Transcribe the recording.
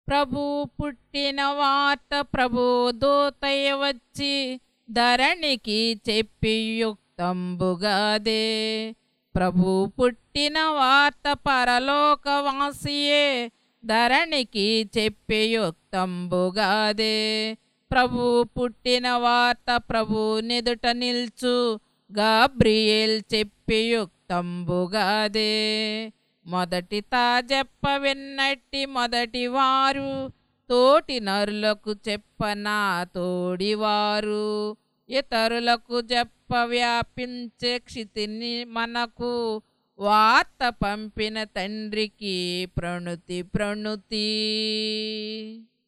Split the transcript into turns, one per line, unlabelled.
ప్రభు పుట్టిన వార్త ప్రభు దూతయ్య వచ్చి ధరణికి చెప్పి యుక్తంబుగాదే ప్రభు పుట్టిన వార్త పరలోకవాసియే ధరణికి చెప్పి యుక్తంబుగాదే ప్రభు పుట్టిన వార్త ప్రభు నిదుట నిల్చు గాబ్రియేల్ చెప్పి యుక్తంబుగాదే మొదటి తాజెప్ప విన్నట్టి మొదటి వారు తోటి నరులకు చెప్పనా తోడివారు ఇతరులకు చెప్ప వ్యాపించే క్షితిని మనకు వార్త పంపిన తండ్రికి ప్రణుతి ప్రణుతి